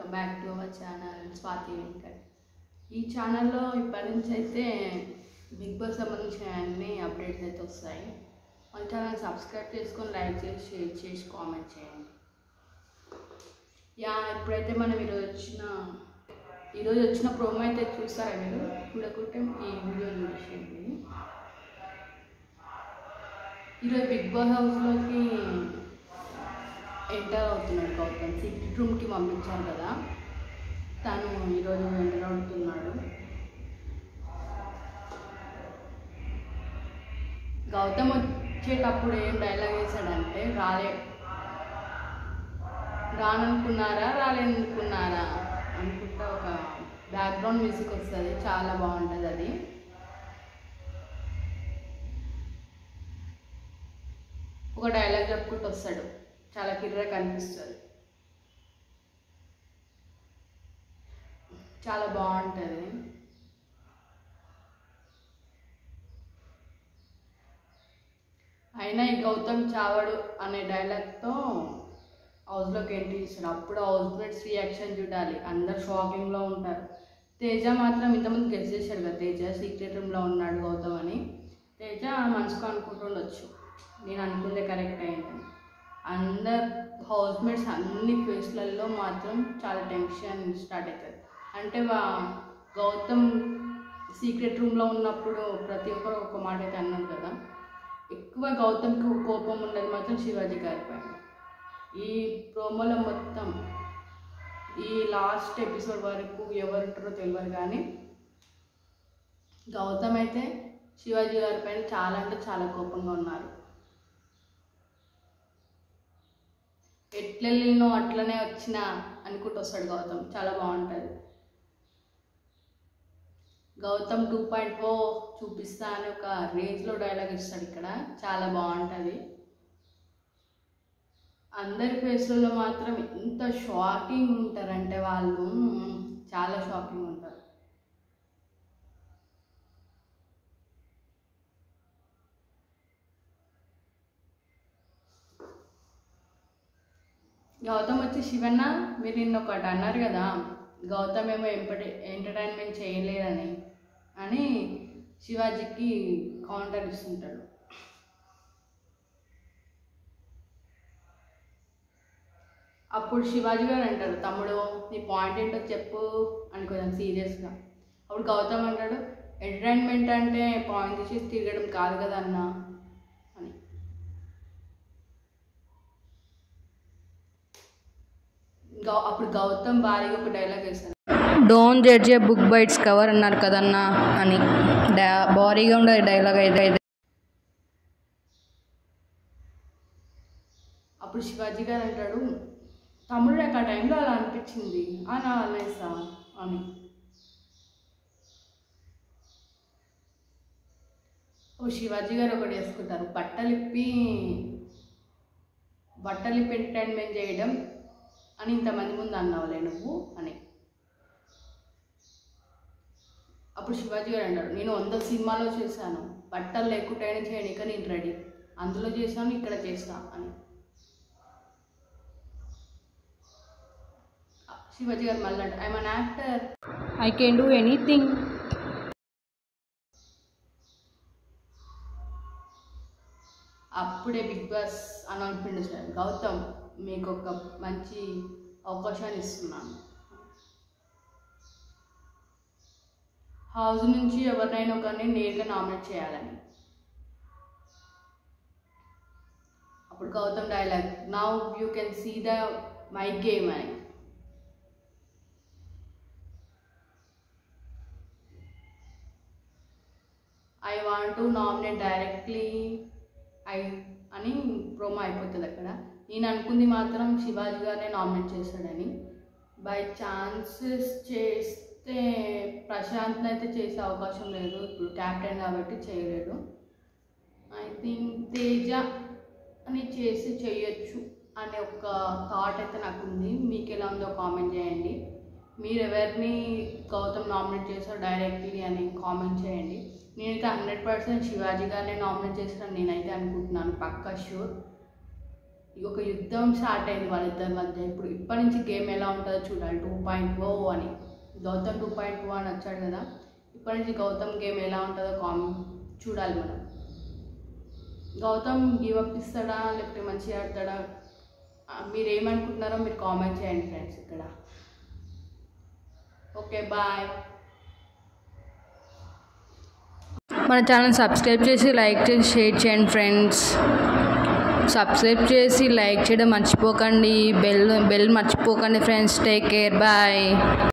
welcome back to our channel Swathi Venkat ఈ ఛానల్లో ఇప్పటి నుంచి అయితే బిగ్ బాస్ సంబంధించిన అన్ని అప్డేట్స్ అయితే వస్తాయి మన ఛానల్ సబ్స్క్రైబ్ చేసుకొని లైక్ చేసి షేర్ చేసి కామెంట్ చేయండి యా ఇప్పుడైతే మనం ఈరోజు వచ్చిన ఈరోజు వచ్చిన ప్రోమో అయితే చూస్తారా మీరు చూడకుంటే ఈ వీడియో చూసేయండి ఈరోజు బిగ్ బాస్ హౌస్లోకి ఎంటర్ అవుతున్నాడు గౌతమ్ సీక్రెట్ రూమ్కి పంపించారు కదా తను ఈరోజు ఎంటర్ అవుతున్నాడు గౌతమ్ వచ్చేటప్పుడు ఏం డైలాగ్ వేసాడంటే రాలే రాననుకున్నారా రాలేనుకున్నారా అనుకుంటా ఒక బ్యాక్గ్రౌండ్ మ్యూజిక్ వస్తుంది చాలా బాగుంటుంది అది ఒక డైలాగ్ చెప్పుకుంటూ వస్తాడు చాలా కిర్ర కనిపిస్తుంది చాలా బాగుంటుంది అయినా ఈ గౌతమ్ చావడు అనే డైలాగ్తో హౌస్లోకి ఎంట్రీ ఇస్తాడు అప్పుడు హౌస్ మేట్స్ రియాక్షన్ చూడాలి అందరు షాకింగ్లో ఉంటారు తేజ మాత్రం ఇంతకుముందు గెస్ట్ చేశాడు కదా తేజ సీక్రెట్ రూమ్లో ఉన్నాడు గౌతమ్ అని తేజ మనసుకు అనుకుంటుండొచ్చు నేను అనుకుందే కరెక్ట్ అయిందని అందరు హౌస్ మేట్స్ అన్ని ఫేస్లలో మాత్రం చాలా టెన్షన్ స్టార్ట్ అవుతుంది అంటే వా- గౌతమ్ సీక్రెట్ రూమ్లో ఉన్నప్పుడు ప్రతి ఒక్కరు ఒక మాట అయితే అన్నారు కదా ఎక్కువ గౌతమ్కి కోపం ఉన్నది మాత్రం శివాజీ గారి పైన ఈ ప్రోమోలో మొత్తం ఈ లాస్ట్ ఎపిసోడ్ వరకు ఎవరుంటారో తెలియదు కానీ గౌతమ్ అయితే శివాజీ గారి పైన చాలా అంటే చాలా కోపంగా ఉన్నారు ఎట్లెళ్ళినో అట్లనే వచ్చిన అనుకుంటూ వస్తాడు గౌతమ్ చాలా బాగుంటుంది గౌతమ్ టూ పాయింట్ ఫోర్ చూపిస్తా అని ఒక రేంజ్లో డైలాగ్ ఇస్తాడు ఇక్కడ చాలా బాగుంటుంది అందరి ఫేస్లలో మాత్రం ఎంత షాకింగ్ ఉంటారంటే వాళ్ళు మ్మ్, చాలా షాకింగ్ ఉంటారు గౌతమ్ వచ్చి శివన్న మీరు నిన్న ఒకటి అన్నారు కదా గౌతమ్ ఏమో ఎంపటి ఎంటర్టైన్మెంట్ చేయలేదని అని శివాజీకి కౌంటర్ ఇస్తుంటాడు అప్పుడు శివాజీ గారు అంటారు తమ్ముడు నీ పాయింట్ ఏంటో చెప్పు అని కొంచెం సీరియస్గా అప్పుడు గౌతమ్ అంటాడు ఎంటర్టైన్మెంట్ అంటే పాయింట్ తీసి తిరగడం కాదు కదా అన్న అని గౌ అప్పుడు గౌతమ్ భారీగా ఒక డైలాగ్ వేస్తాడు don't judge a book by its cover అన్నారు కదన్నా అని డా భారీగా ఉండే డైలాగ్ అయితే అయితే అప్పుడు శివాజీ గారు అంటాడు తమ్ముడు నాకు ఆ టైంలో అలా అనిపించింది అని అనేసా అని ఓ శివాజీ గారు ఒకటి వేసుకుంటారు బట్టలు ఇప్పి బట్టలు ఇప్పి ఎంటర్టైన్మెంట్ చేయడం అని ఇంతమంది ముందు అన్నావులే నువ్వు అని అప్పుడు శివాజీ గారు అంటారు నేను వంద సినిమాలో చేశాను బట్టలు లేకుండానే చేయడానిక నేను రెడీ అందులో చేశాను ఇక్కడ చేస్తా అని శివాజీ గారు మళ్ళీ అంటారు I'm an actor I can do anything అప్పుడే బిగ్ బాస్ అనౌన్స్మెంట్ ఇస్తారు గౌతమ్ మీకు ఒక మంచి అవకాశాన్ని ఇస్తున్నాను హౌస్ నుంచి ఎవరినైనా ఒకరిని నేరుగా నామినేట్ చేయాలని అప్పుడు Gautam dialogue now you can see the my game అని I want to nominate directly I అని ప్రోమో అయిపోతుంది అక్కడ నేను అనుకుంది మాత్రం శివాజీ గారినే నామినేట్ చేస్తాడని బై ఛాన్సెస్ చేస్తే ప్రశాంత్ని అయితే చేసే అవకాశం లేదు ఇప్పుడు క్యాప్టెన్ కాబట్టి చేయలేడు ఐ థింక్ తేజ అని చేసి చేయొచ్చు అనే ఒక థాట్ అయితే నాకు ఉంది మీకు ఎలా ఉందో కామెంట్ చేయండి మీరు ఎవరిని గౌతమ్ నామినేట్ చేస్తారో డైరెక్ట్లీ అని కామెంట్ చేయండి నేనైతే హండ్రెడ్ పర్సెంట్ శివాజీ గారిని నామినేట్ చేస్తాను నేనైతే అనుకుంటున్నాను పక్కా షూర్ ఒక యుద్ధం స్టార్ట్ అయింది వాళ్ళిద్దరి మధ్య ఇప్పుడు ఇప్పటి నుంచి గేమ్ ఎలా ఉంటుందో చూడాలి టూ పాయింట్ ఓ అని గౌతమ్ టూ పాయింట్ ఓ అని వచ్చాడు కదా ఇప్పటి నుంచి గౌతమ్ గేమ్ ఎలా ఉంటుందో కామ్ చూడాలి మనం గౌతమ్ గివ్ అప్ ఇస్తాడా లేకపోతే మంచిగా ఆడతాడా ఆ, మీరు ఏమనుకుంటున్నారో మీరు కామెంట్ చేయండి ఫ్రెండ్స్ ఇక్కడ ఓకే బాయ్ మన ఛానల్ సబ్స్క్రైబ్ చేసి లైక్ చేసి షేర్ చేయండి ఫ్రెండ్స్ సబ్స్క్రైబ్ చేసి లైక్ చేయడం మర్చిపోకండి బెల్ బెల్ మర్చిపోకండి ఫ్రెండ్స్ టేక్ కేర్ బాయ్